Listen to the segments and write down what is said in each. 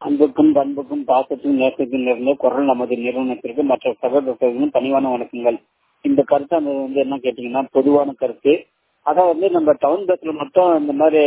அன்புக்கும் பண்புக்கும் பாசத்துக்கும் நேசத்துக்கும் நிறைந்த குரல் நமது நிறுவனத்திற்கு மற்ற சகோதரர்களுக்கும் பணிவான வணக்கங்கள் இந்த கருத்து அந்த வந்து என்ன கேட்டீங்கன்னா பொதுவான கருத்து அதை வந்து நம்ம டவுன் பஸ்ல மட்டும் இந்த மாதிரி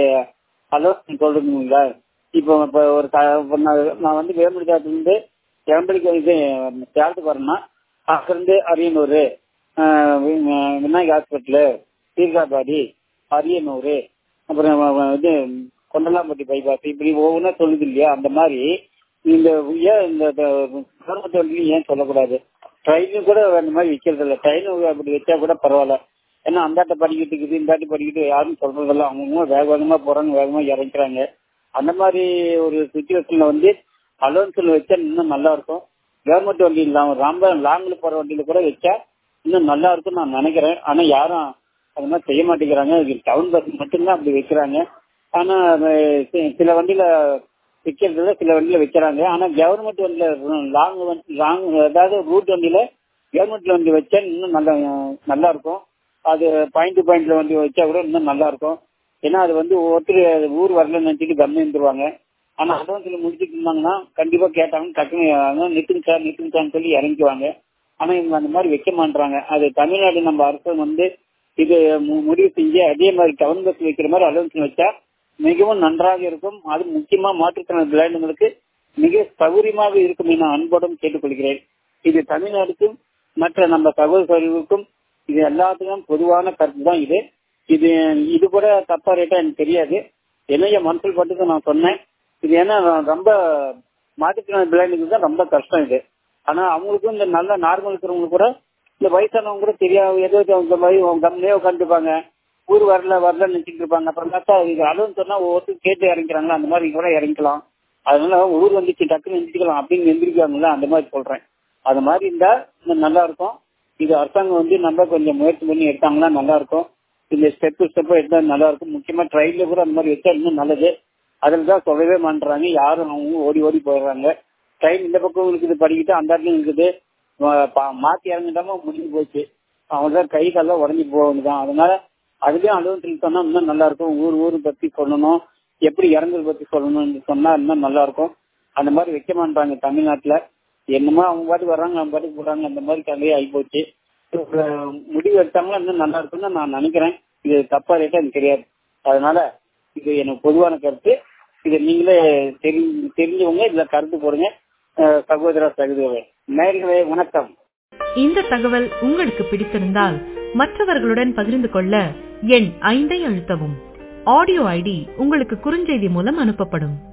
அலோசனை சொல்றீங்களா இப்போ இப்போ ஒரு க- இப்ப நான் நான் வந்து வேம்படிக்காட்டுல இருந்து வேம்படிக்கா இது சேலத்துக்கு வரேன்னா அங்கிருந்து அரியனூர் ஆஹ் வி- விநாயகர் ஹாஸ்பிட்டலு சீர்காபாடி அரியனூர் அப்புறம் வ- வ- இது கொண்டலாம்பட்டி பைபாஸ் இப்படி ஒவ்வொன்றா சொல்லுது இல்லையா அந்த மாதிரி இந்த ஏன் இந்த கவர்மெண்ட் வண்டியும் ஏன் சொல்லக்கூடாது ட்ரெயினும் கூட அந்த மாதிரி விற்கிறது இல்லை ட்ரெயின் அப்படி வச்சா கூட பரவாயில்ல ஏன்னா அந்தாட்ட படிக்கிட்டு இருக்குது இந்தாட்டி படிக்கிட்டு யாரும் சொல்றதில்ல அவங்க வேக வேகமா போறாங்க வேகமா இறங்குறாங்க அந்த மாதிரி ஒரு சுச்சுவேஷன்ல வந்து அலோன்ஸ்ல வச்சா இன்னும் நல்லா இருக்கும் கவர்மெண்ட் வண்டி இல்லாம ரொம்ப லாங்ல போற வண்டியில கூட வச்சா இன்னும் நல்லா இருக்கும் நான் நினைக்கிறேன் ஆனா யாரும் அது மாதிரி செய்ய மாட்டேங்கிறாங்க டவுன் பஸ் மட்டும்தான் அப்படி வைக்கிறாங்க ஆனா அது சி- சில வண்டியில விற்கிறதுல சில வண்டியில வைக்கிறாங்க ஆனா கவர்மெண்ட் வண்டியில லாங் லாங் அதாவது ரூட் வண்டியில கவர்மெண்ட் வண்டி வச்சா இன்னும் நல்லா நல்லா இருக்கும் அது பாயிண்ட் டு பாயிண்ட்ல வண்டி வச்சா கூட இன்னும் நல்லா இருக்கும் ஏன்னா அது வந்து ஒருத்தர் ஊர் வரல நினைச்சிட்டு கம்மி இருந்துருவாங்க ஆனா அட்வான்ஸ்ல முடிச்சுட்டு இருந்தாங்கன்னா கண்டிப்பா கேட்டாங்க டக்குனு நிட்டுங்க சார் நிட்டுங்க சார்னு சொல்லி இறங்கிக்குவாங்க ஆனா இவங்க அந்த மாதிரி வைக்க மாட்டாங்க அது தமிழ்நாடு நம்ம அரசு வந்து இது மு- முடிவு செஞ்சு அதே மாதிரி டவுன் பஸ் வைக்கிற மாதிரி அலவன்ஸ் வச்சா மிகவும் நன்றாக இருக்கும் அது முக்கியமா மாற்றுத்திறனாளி பிள்ளைங்களுக்கு மிக சௌகரியமாக இருக்கும் என அன்போடும் கேட்டுக்கொள்கிறேன் இது தமிழ்நாடுக்கும் மற்ற நம்ம சகோதரர்களுக்கும் இது எல்லாத்துக்கும் பொதுவான கருத்து தான் இது இது இது கூட தப்பா ரேட்டா எனக்கு தெரியாது என்னைய மனசில் பட்டுக்கு நான் சொன்னேன் இது ஏன்னா ரொம்ப மாற்றுத்திறனாளி பிள்ளைங்களுக்கு தான் ரொம்ப கஷ்டம் இது ஆனா அவங்களுக்கும் இந்த நல்ல நார்மல் இருக்கிறவங்களுக்கு கூட இந்த வயசானவங்க கூட தெரியாது ஏதோ இந்த மாதிரி கம்மியே உட்காந்துருப்பாங்க ஊர் வரல வரல நினைச்சிட்டு இருப்பாங்க அப்புறம் பார்த்தா இது அலுவலகம் சொன்னா ஒவ்வொருத்தரும் கேட்டு இறங்கிறாங்களா அந்த மாதிரி கூட இறங்கிக்கலாம் அதனால ஊர் வந்துச்சு டக்குன்னு எந்திரிக்கலாம் அப்படின்னு எந்திரிக்காங்கல்ல அந்த மாதிரி சொல்றேன் அது மாதிரி இருந்தா இன்னும் நல்லா இருக்கும் இது அரசாங்கம் வந்து நல்லா கொஞ்சம் முயற்சி பண்ணி எடுத்தாங்கன்னா நல்லா இருக்கும் இந்த ஸ்டெப் ஸ்டெப்பா எடுத்தா நல்லா இருக்கும் முக்கியமா ட்ரெயின்ல கூட அந்த மாதிரி வச்சா இன்னும் நல்லது அதில் தான் சொல்லவே மாட்டுறாங்க யாரும் அவங்க ஓடி ஓடி போயிடுறாங்க ட்ரெயின் இந்த பக்கம் இருக்குது படிக்கிட்டு அந்த இடத்துல இருக்குது வ- பா- மாத்தி இறங்கிட்டாம முடிஞ்சு போச்சு அவங்கதான் கை காலெல்லாம் உடஞ்சி போகணுதான் அதனால அதுலயும் அலுவலகத்தில் சொன்னா இன்னும் நல்லா இருக்கும் ஊர் ஊர் பத்தி சொல்லணும் எப்படி இறங்குறது பத்தி சொல்லணும்னு சொன்னா இன்னும் நல்லா இருக்கும் அந்த மாதிரி வைக்க மாட்டாங்க தமிழ்நாட்டுல என்னமோ அவங்க பாட்டுக்கு வர்றாங்க அவங்க பாட்டுக்கு போறாங்க அந்த மாதிரி கதையே ஆகி போச்சு ஒரு முடிவு எடுத்தாங்களா இன்னும் நல்லா இருக்கும்னு நான் நினைக்கிறேன் இது தப்பா ரேட்டா எனக்கு தெரியாது அதனால இது எனக்கு பொதுவான கருத்து இதை நீங்களே தெரி தெரிஞ்சவங்க இதுல கருத்து போடுங்க அஹ் சகோதர சகோதரர்களே நேர்களே வணக்கம் இந்த தகவல் உங்களுக்கு பிடித்திருந்தால் மற்றவர்களுடன் பகிர்ந்து கொள்ள எண் ஐந்தை அழுத்தவும் ஆடியோ ஐடி உங்களுக்கு குறுஞ்செய்தி மூலம் அனுப்பப்படும்